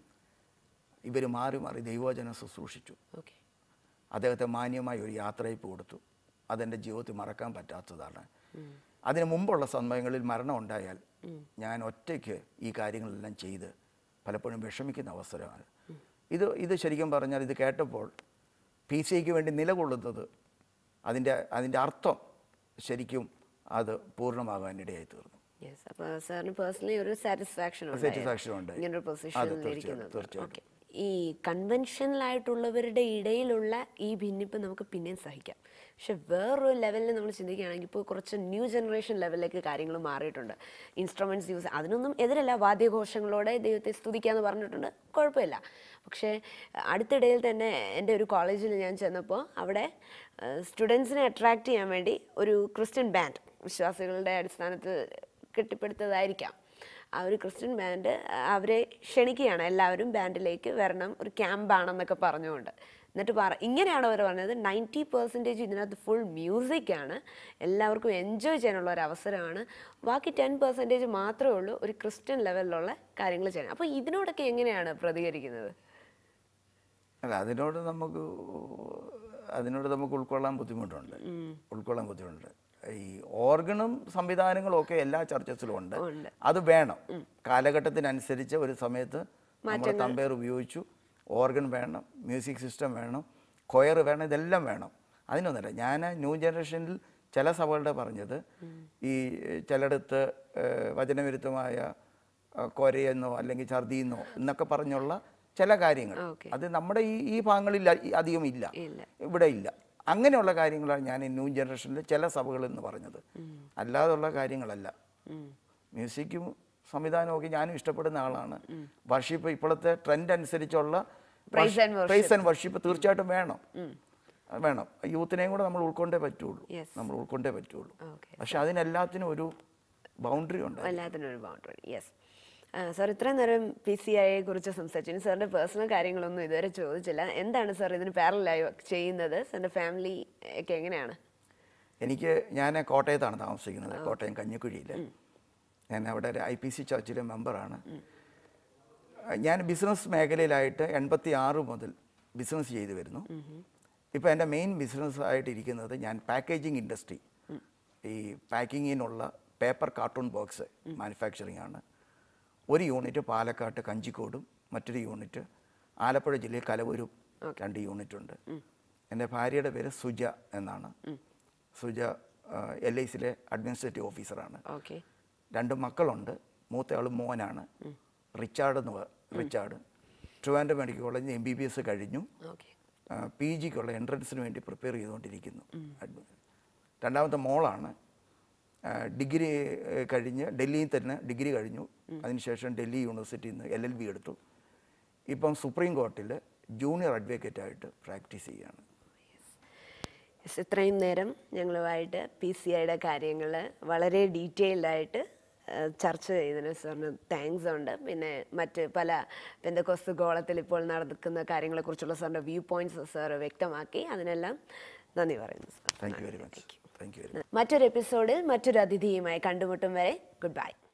Speaker 2: ഇവർ മാറി മാറി ദൈവവചനം ശുശ്രൂഷിച്ചു
Speaker 1: ഓക്കെ
Speaker 2: അദ്ദേഹത്തെ മാന്യമായ ഒരു യാത്രയപ്പ് കൊടുത്തു അതെൻ്റെ ജീവിതത്തിൽ മറക്കാൻ പറ്റാത്തതാണ് അതിന് മുമ്പുള്ള സമയങ്ങളിൽ മരണം ഉണ്ടായാൽ ഞാൻ ഒറ്റയ്ക്ക് ഈ കാര്യങ്ങളെല്ലാം ചെയ്ത് പലപ്പോഴും വിഷമിക്കുന്ന അവസരമാണ് ഇത് ഇത് ശരിക്കും പറഞ്ഞാൽ ഇത് കേട്ടപ്പോൾ പി സി ഐക്ക് വേണ്ടി നിലകൊള്ളുന്നത് അതിൻ്റെ അതിൻ്റെ അർത്ഥം ശരിക്കും അത് പൂർണ്ണമാകാനിടയായി തീർന്നു
Speaker 1: യെസ് അപ്പോൾ സാറിന് പേഴ്സണലി ഒരു സാറ്റിസ്ഫാക്ഷൻ
Speaker 2: Satisfaction ഉണ്ടായി.
Speaker 1: ഇങ്ങനൊരു
Speaker 2: അതെ,
Speaker 1: പൊസിഷനിൽ
Speaker 2: തീർച്ചയായും,
Speaker 1: ഇരിക്കുന്നത്
Speaker 2: തീർച്ചയായും.
Speaker 1: ഓക്കെ ഈ കൺവെൻഷനലായിട്ടുള്ളവരുടെ ഇടയിലുള്ള ഈ ഭിന്നിപ്പ് നമുക്ക് പിന്നെയും സഹിക്കാം പക്ഷെ വേറൊരു ലെവലിൽ നമ്മൾ ചിന്തിക്കുകയാണെങ്കിൽ ഇപ്പോൾ കുറച്ച് ന്യൂ ജനറേഷൻ ലെവലിലേക്ക് കാര്യങ്ങൾ മാറിയിട്ടുണ്ട് ഇൻസ്ട്രുമെൻറ്റ്സ് യൂസ് അതിനൊന്നും എതിരല്ല വാദ്യഘോഷങ്ങളോടെ ദൈവത്തെ സ്തുതിക്കാന്ന് പറഞ്ഞിട്ടുണ്ട് കുഴപ്പമില്ല പക്ഷേ അടുത്തിടയിൽ തന്നെ എൻ്റെ ഒരു കോളേജിൽ ഞാൻ ചെന്നപ്പോൾ അവിടെ സ്റ്റുഡൻസിനെ അട്രാക്റ്റ് ചെയ്യാൻ വേണ്ടി ഒരു ക്രിസ്ത്യൻ ബാൻഡ് വിശ്വാസികളുടെ അടിസ്ഥാനത്തിൽ കെട്ടിപ്പടുത്തതായിരിക്കാം ആ ഒരു ക്രിസ്ത്യൻ ബാൻഡ് അവരെ ക്ഷണിക്കുകയാണ് എല്ലാവരും ബാൻഡിലേക്ക് വരണം ഒരു ക്യാമ്പാണെന്നൊക്കെ പറഞ്ഞുകൊണ്ട് എന്നിട്ട് പറ ഇങ്ങനെയാണ് അവർ പറഞ്ഞത് നയൻറ്റി പെർസെൻറ്റേജ് ഇതിനകത്ത് ഫുൾ മ്യൂസിക്കാണ് എല്ലാവർക്കും എൻജോയ് ചെയ്യാനുള്ള ഒരു അവസരമാണ് ബാക്കി ടെൻ പെർസെൻറ്റേജ് മാത്രമേ ഉള്ളൂ ഒരു ക്രിസ്ത്യൻ ലെവലിലുള്ള കാര്യങ്ങൾ ചെയ്യണം അപ്പോൾ ഇതിനോടൊക്കെ എങ്ങനെയാണ് പ്രതികരിക്കുന്നത്
Speaker 2: അല്ല അതിനോട് നമുക്ക് അതിനോട് നമുക്ക് ഉൾക്കൊള്ളാൻ ബുദ്ധിമുട്ടുണ്ട് ഉൾക്കൊള്ളാൻ ബുദ്ധിമുട്ടുണ്ട് ഈ ഓർഗണും സംവിധാനങ്ങളും ഒക്കെ എല്ലാ ചർച്ചസിലും ഉണ്ട്
Speaker 1: ഉണ്ട്.
Speaker 2: അത് വേണം കാലഘട്ടത്തിനനുസരിച്ച് ഒരു സമയത്ത് നമ്മൾ തമ്പേർ ഉപയോഗിച്ചു ഓർഗൻ വേണം മ്യൂസിക് സിസ്റ്റം വേണം കൊയർ വേണം ഇതെല്ലാം വേണം അതിനൊന്നുമില്ല ഞാൻ ന്യൂ ജനറേഷനിൽ ചില സഭകളുടെ പറഞ്ഞത് ഈ ചിലയിടത്ത് ഏഹ്, വചനവിരുദ്ധമായ ആ, കൊരയെന്നോ അല്ലെങ്കിൽ ഛർദിയെന്നോ എന്നൊക്കെ പറഞ്ഞുള്ള ചില കാര്യങ്ങൾ
Speaker 1: ഓക്കെ.
Speaker 2: അത് നമ്മുടെ ഈ ഈ ഭാഗങ്ങളിൽ അ- അധികം ഇല്ല
Speaker 1: ഇല്ല.
Speaker 2: ഇവിടെ ഇല്ല അങ്ങനെയുള്ള കാര്യങ്ങളാണ് ഞാൻ ന്യൂ ജനറേഷനിൽ ചില സഭകൾ എന്ന് പറഞ്ഞത് അല്ലാതുള്ള കാര്യങ്ങളല്ല മ്യൂസിക്കും സംവിധാനമൊക്കെ ഞാനും ഇഷ്ടപ്പെടുന്ന ആളാണ് വർഷിപ്പ് ഇപ്പോഴത്തെ ട്രെൻഡ് അനുസരിച്ചുള്ള
Speaker 1: Praise and worship.
Speaker 2: Praise and worship തീർച്ചയായിട്ടും വേണം അത് വേണം യൂത്തിനെയും കൂടെ നമ്മൾ ഉൾക്കൊണ്ടേ പറ്റുള്ളൂ
Speaker 1: Yes.
Speaker 2: നമ്മൾ ഉൾക്കൊണ്ടേ പറ്റുള്ളൂ
Speaker 1: ഓക്കെ
Speaker 2: പക്ഷെ അതിനെല്ലാത്തിനും ഒരു ബൗണ്ടറി ഉണ്ട്
Speaker 1: എല്ലാത്തിനും ഒരു ബൗണ്ടറി യെസ് സാർ ഇത്രയും നേരം പി സി ഐയെ കുറിച്ച് സംസാരിച്ചു ഇനി സാറിന്റെ പേഴ്സണൽ കാര്യങ്ങളൊന്നും ഇതുവരെ ചോദിച്ചില്ല എന്താണ് സാർ ഇതിന് പാരലായി ചെയ്യുന്നത് സാറിന്റെ ഫാമിലി ഒക്കെ എങ്ങനെയാണ്
Speaker 2: എനിക്ക് ഞാൻ കോട്ടയത്താണ് താമസിക്കുന്നത് കോട്ടയം കഞ്ഞിക്കുഴിയിൽ ഞാൻ അവിടെ ഒരു ഐ പി സി ചർച്ചിലെ മെമ്പറാണ് ഞാൻ ബിസിനസ് മേഖലയിലായിട്ട് എൺപത്തി ആറ് മുതൽ ബിസിനസ് ചെയ്തു വരുന്നു ഇപ്പോൾ എൻ്റെ മെയിൻ ബിസിനസ് ആയിട്ട് ഇരിക്കുന്നത് ഞാൻ പാക്കേജിങ് ഇൻഡസ്ട്രി ഈ പാക്കിങ്ങിനുള്ള പേപ്പർ കാർട്ടൂൺ ബോക്സ് മാനുഫാക്ചറിങ് ആണ് ഒരു യൂണിറ്റ് പാലക്കാട്ട് കഞ്ചിക്കോടും മറ്റൊരു യൂണിറ്റ് ആലപ്പുഴ ജില്ലയിൽ കലവൂരും രണ്ട് യൂണിറ്റ് ഉണ്ട് എൻ്റെ ഭാര്യയുടെ പേര് സുജ എന്നാണ് സുജ എൽ ഐ സിയിലെ അഡ്മിനിസ്ട്രേറ്റീവ് ഓഫീസറാണ്
Speaker 1: ഓക്കെ
Speaker 2: രണ്ട് മക്കളുണ്ട് മൂത്തയാൾ മോനാണ് റിച്ചാർഡ് എന്ന് പറ- റിച്ചാർഡ് ട്രിവാൻഡ്രം മെഡിക്കൽ കോളേജിൽ എം ബി ബി എസ് കഴിഞ്ഞു
Speaker 1: ഓക്കെ
Speaker 2: പി ജിക്കുള്ള എൻട്രൻസിന് വേണ്ടി പ്രിപ്പയർ ചെയ്തുകൊണ്ടിരിക്കുന്നു അഡ്മി- രണ്ടാമത്തെ മോളാണ് ആ, ഡിഗ്രി ഏ, കഴിഞ്ഞ് ഡൽഹിയിൽ തന്നെ ഡിഗ്രി കഴിഞ്ഞു അതിനുശേഷം ഡൽഹി യൂണിവേഴ്സിറ്റിയിൽ നിന്ന് എൽ എൽ ബി എടുത്തു ഇപ്പം സുപ്രീം കോർട്ടിൽ ജൂനിയർ അഡ്വക്കേറ്റായിട്ട് പ്രാക്ടീസ് ചെയ്യുകയാണ്
Speaker 1: Yes, ഇത്രയും നേരം ഞങ്ങളുമായിട്ട് പി സി ഐയുടെ കാര്യങ്ങൾ വളരെ ഡീറ്റെയിൽഡ് ആയിട്ട് ആ, ചർച്ച ചെയ്തതിന് സാറിന് താങ്ക്സ് ഉണ്ട് പിന്നെ മറ്റ് പല പെന്തക്കോസ്ത് ഗോളത്തിൽ ഇപ്പോൾ നടക്കുന്ന കാര്യങ്ങളെക്കുറിച്ചുള്ള സാറിൻ്റെ വ്യൂ പോയിന്റ്സ് സാർ വ്യക്തമാക്കി അതിനെല്ലാം നന്ദി പറയുന്നു sir
Speaker 2: thank you very much thank you very much
Speaker 1: മറ്റൊരു എപ്പിസോഡിൽ മറ്റൊരു അതിഥിയുമായി കണ്ടുമുട്ടും വരെ ഗുഡ് ബൈ